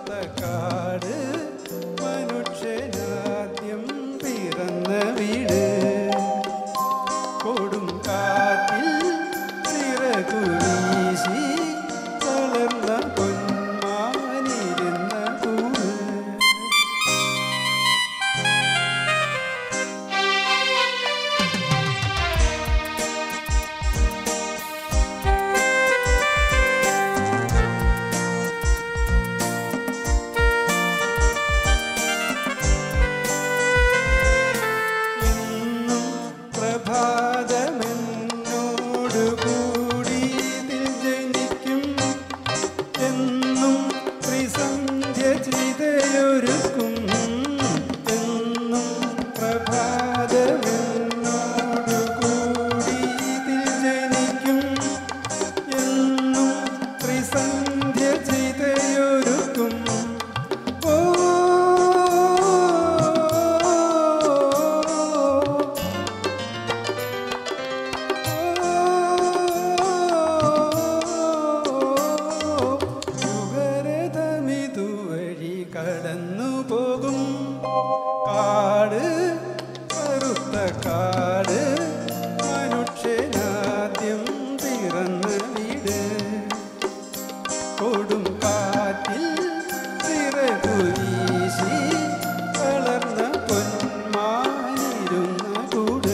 കറുത്ത കാട് മനുഷ്യനാദ്യം പിറന്ന വീട് കൊടും കാറ്റിൽ ചിറകുവീശി വളർന്ന പൊന്മാനിരുന്ന കൂട് എന്നും പ്രഭാതമെന്നോടു കൂടി ഇതിൽ ജനിക്കും എന്നും ത്രിസന്ധ്യ ചിതയൊരുക്കും എന്നും പ്രഭാതമെന്നോടു കൂടി ഇതിൽ ജനിക്കും എന്നും ത്രിസന്ധ്യ ചിതയൊരുക്കും ഓ യുഗരഥമിതുവഴി കടന്നു പോകും കാട് കറുത്ത കാട് മനുഷ്യനാദ്യം പിറന്ന വീട് കൊടും കാറ്റിൽ ചിറകുവീശി വളർന്ന പൊന്മാനിരുന്ന കൂട്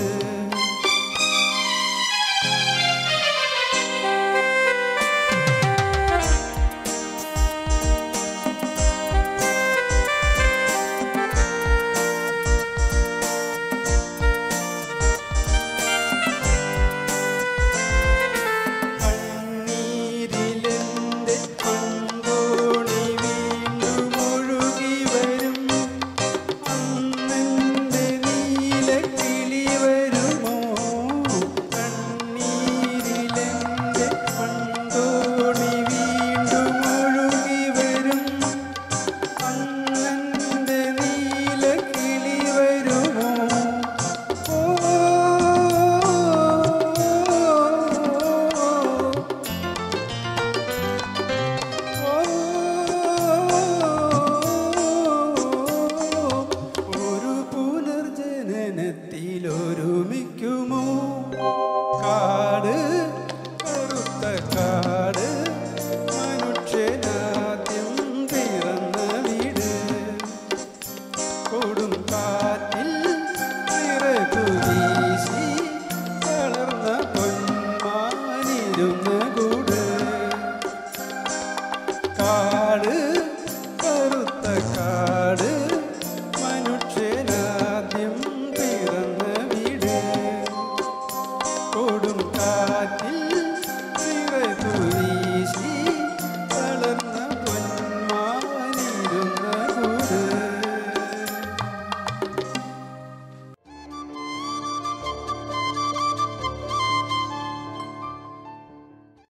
കണ്ണീരിലെന്റെ കൺകോണി വീണ്ടും ഒഴുകി വരും അന്നെന്റെ നീലക്കിളി വരുമോ കണ്ണീരിലെന്റെ കൺകോണി വീണ്ടും ഒഴുകി വരും അന്നെന്റെ നീലക്കിളി വരുമോ ഓ ഒരു പുനർജനനത്തിലൊരുമിക്കുമോ കാട് കറുത്ത കാട് മനുഷ്യനാദ്യം പിറന്ന വീട് കൊടും കാറ്റിൽ ചിറകു വീശി വളർന്ന പൊന്മാനിരുന്ന കൂട് കാ